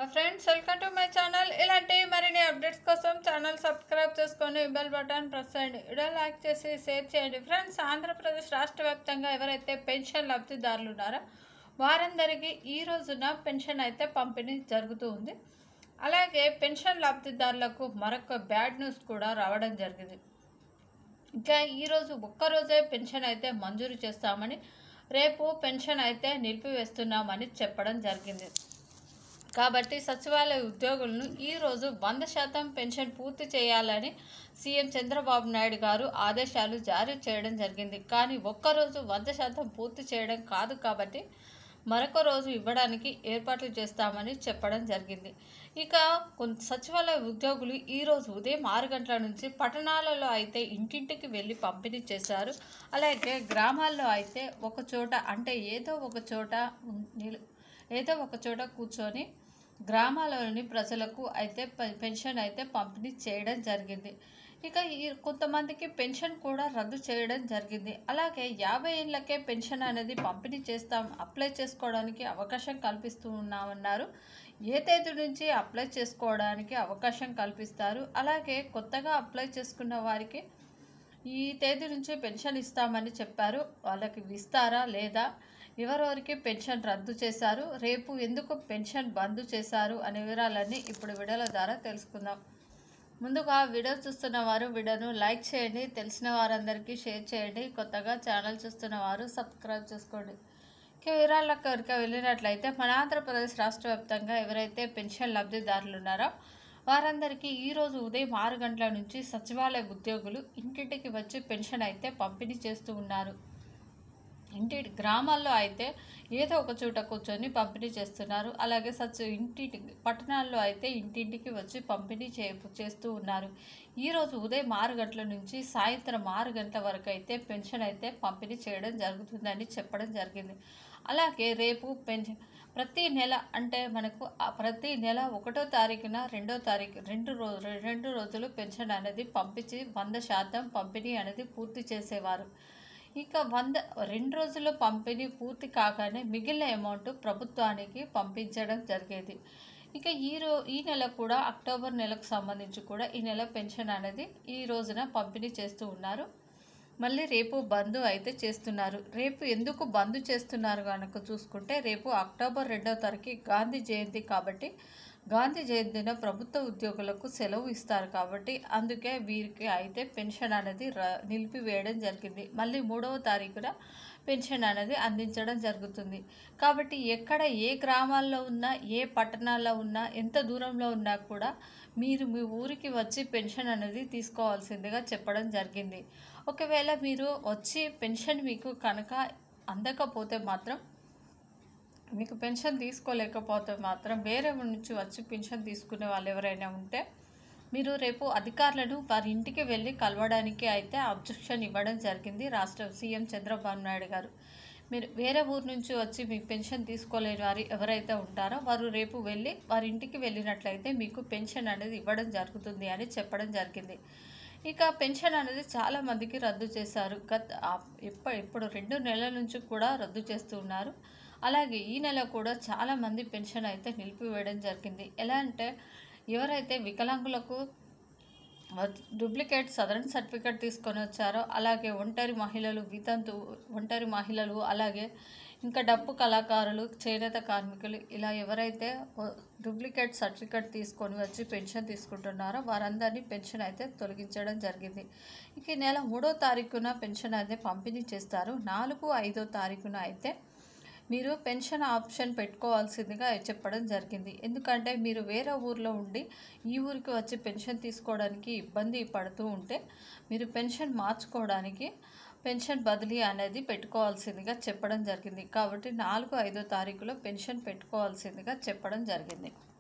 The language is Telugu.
friends welcome to my channel ఇలాంటి మరిన్ని అప్డేట్స్ కోసం ఛానల్ సబ్స్క్రైబ్ చేసుకొని బెల్ బటన్ ప్రెస్ చేయండి వీడియో లైక్ చేసి షేర్ చేయండి ఫ్రెండ్స్ ఆంధ్రప్రదేశ్ రాష్ట్ర వ్యాప్తంగా ఎవరైతే పెన్షన్ లబ్ధిదారులు ఉన్నారో వారందరికీ ఈ రోజున పెన్షన్ అయితే పంపిణీ జరుగుతూ ఉంది అలాగే పెన్షన్ లబ్ధిదారులకు మరొక బ్యాడ్ న్యూస్ కూడా రావడం జరిగింది ఇంకా ఈరోజు ఒక్కరోజే పెన్షన్ అయితే మంజూరు చేస్తామని రేపు పెన్షన్ అయితే నిలిపివేస్తున్నామని చెప్పడం జరిగింది కాబట్టి సచివాలయ ఉద్యోగులను ఈరోజు వంద శాతం పెన్షన్ పూర్తి చేయాలని సీఎం చంద్రబాబు నాయుడు గారు ఆదేశాలు జారీ చేయడం జరిగింది కానీ ఒక్కరోజు వంద శాతం పూర్తి చేయడం కాదు కాబట్టి మరొక రోజు ఇవ్వడానికి ఏర్పాట్లు చేస్తామని చెప్పడం జరిగింది ఇక కొంత సచివాలయ ఉద్యోగులు ఈరోజు ఉదయం ఆరు గంటల నుంచి పట్టణాలలో అయితే ఇంటింటికి వెళ్ళి పంపిణీ చేశారు అలాగే గ్రామాల్లో అయితే ఒక చోట అంటే ఏదో ఒక చోట నిల్- ఏదో ఒక చోట కూర్చొని గ్రామాలలోని ప్రజలకు అయితే పె- పెన్షన్ అయితే పంపిణీ చేయడం జరిగింది ఇక ఈ కొంతమందికి పెన్షన్ కూడా రద్దు చేయడం జరిగింది అలాగే యాభై ఏళ్ళకే పెన్షన్ అనేది పంపిణీ చేస్తాం అప్లై చేసుకోవడానికి అవకాశం కల్పిస్తూ ఉన్నామన్నారు ఏ తేదీ నుంచి అప్లై చేసుకోవడానికి అవకాశం కల్పిస్తారు అలాగే కొత్తగా అప్లై చేసుకున్న వారికి ఈ తేదీ నుంచి పెన్షన్ ఇస్తామని చెప్పారు వాళ్ళకి ఇస్తారా లేదా ఎవరెవరికి పెన్షన్ రద్దు చేశారు రేపు ఎందుకు పెన్షన్ బంద్ చేశారు అనే వివరాలన్నీ ఇప్పుడు వీడియోల ద్వారా తెలుసుకుందాం ముందుగా వీడియో చూస్తున్న వారు వీడియోను లైక్ చేయండి తెలిసిన వారందరికీ షేర్ చేయండి కొత్తగా ఛానల్ చూస్తున్న వారు సబ్స్క్రైబ్ చేసుకోండి ఇక వివరాలకు కనుక వెళ్ళినట్లయితే మన ఆంధ్రప్రదేశ్ రాష్ట్ర వ్యాప్తంగా ఎవరైతే పెన్షన్ లబ్ధిదారులు ఉన్నారో వారందరికీ ఈరోజు ఉదయం ఆరు గంటల నుంచి సచివాలయ ఉద్యోగులు ఇంటింటికి వచ్చి పెన్షన్ అయితే పంపిణీ చేస్తూ ఉన్నారు ఇంటి గ్రామాల్లో అయితే ఏదో ఒక చోట కూర్చొని పంపిణీ చేస్తున్నారు అలాగే సచ్ ఇంటి పట్టణాల్లో అయితే ఇంటింటికి వచ్చి పంపిణీ చే చేస్తూ ఉన్నారు ఈరోజు ఉదయం ఆరు గంటల నుంచి సాయంత్రం ఆరు గంటల వరకు అయితే పెన్షన్ అయితే పంపిణీ చేయడం జరుగుతుందని చెప్పడం జరిగింది అలాగే రేపు పెన్షన్ ప్రతి నెల అంటే మనకు ఆ ప్రతి నెల ఒకటో తారీఖున రెండో తారీఖు రెండు రో రెండు రోజులు పెన్షన్ అనేది పంపించి వంద శాతం పంపిణీ అనేది పూర్తి చేసేవారు ఇక వంద రెండు రోజుల్లో పంపిణీ పూర్తి కాగానే మిగిలిన అమౌంట్ ప్రభుత్వానికి పంపించడం జరిగేది ఇక ఈ రో ఈ నెల కూడా అక్టోబర్ నెలకు సంబంధించి కూడా ఈ నెల పెన్షన్ అనేది ఈ రోజున పంపిణీ చేస్తూ ఉన్నారు మళ్ళీ రేపు బంద్ అయితే చేస్తున్నారు రేపు ఎందుకు బంద్ చేస్తున్నారు కనుక చూసుకుంటే రేపు అక్టోబర్ రెండవ తారీఖు గాంధీ జయంతి కాబట్టి గాంధీ జయంతిన ప్రభుత్వ ఉద్యోగులకు సెలవు ఇస్తారు కాబట్టి అందుకే వీరికి అయితే పెన్షన్ అనేది ర నిలిపివేయడం జరిగింది మళ్ళీ మూడవ తారీఖున పెన్షన్ అనేది అందించడం జరుగుతుంది కాబట్టి ఎక్కడ ఏ గ్రామాల్లో ఉన్నా ఏ పట్టణాల్లో ఉన్నా ఎంత దూరంలో ఉన్నా కూడా మీరు మీ ఊరికి వచ్చి పెన్షన్ అనేది తీసుకోవాల్సిందిగా చెప్పడం జరిగింది ఒకవేళ మీరు వచ్చి పెన్షన్ మీకు కనుక అందకపోతే మాత్రం మీకు పెన్షన్ తీసుకోలేకపోతే మాత్రం వేరే ఊరి నుంచి వచ్చి పెన్షన్ తీసుకునే వాళ్ళు ఎవరైనా ఉంటే మీరు రేపు అధికారులను వారి ఇంటికి వెళ్ళి కలవడానికి అయితే అబ్జెక్షన్ ఇవ్వడం జరిగింది రాష్ట్ర సీఎం చంద్రబాబు నాయుడు గారు మీరు వేరే ఊరు నుంచి వచ్చి మీకు పెన్షన్ తీసుకోలేని వారు ఎవరైతే ఉంటారో వారు రేపు వెళ్ళి వారి ఇంటికి వెళ్ళినట్లయితే మీకు పెన్షన్ అనేది ఇవ్వడం జరుగుతుంది అని చెప్పడం జరిగింది ఇక పెన్షన్ అనేది చాలా మందికి రద్దు చేశారు గత ఆ- ఎప్ప ఇప్పుడు రెండు నెలల నుంచి కూడా రద్దు చేస్తూ ఉన్నారు అలాగే ఈ నెల కూడా చాలా మంది పెన్షన్ అయితే నిలిపివేయడం జరిగింది ఎలా అంటే ఎవరైతే వికలాంగులకు డూప్లికేట్ సదరన్ సర్టిఫికేట్ తీసుకొని వచ్చారో అలాగే ఒంటరి మహిళలు వితంతు ఒంటరి మహిళలు అలాగే ఇంకా డప్పు కళాకారులు చేనేత కార్మికులు ఇలా ఎవరైతే ఓ- డూప్లికేట్ సర్టిఫికేట్ తీసుకొని వచ్చి పెన్షన్ తీసుకుంటున్నారో వారందరినీ పెన్షన్ అయితే తొలగించడం జరిగింది ఇక ఈ నెల మూడో తారీఖున పెన్షన్ అయితే పంపిణీ చేస్తారు నాలుగు ఐదో తారీఖున అయితే మీరు పెన్షన్ ఆప్షన్ పెట్టుకోవాల్సిందిగా చెప్పడం జరిగింది ఎందుకంటే మీరు వేరే ఊర్లో ఉండి ఈ ఊరికి వచ్చి పెన్షన్ తీసుకోవడానికి ఇబ్బంది పడుతూ ఉంటే మీరు పెన్షన్ మార్చుకోవడానికి పెన్షన్ బదిలీ అనేది పెట్టుకోవాల్సిందిగా చెప్పడం జరిగింది కాబట్టి నాలుగు ఐదో తారీఖులో పెన్షన్ పెట్టుకోవాల్సిందిగా చెప్పడం జరిగింది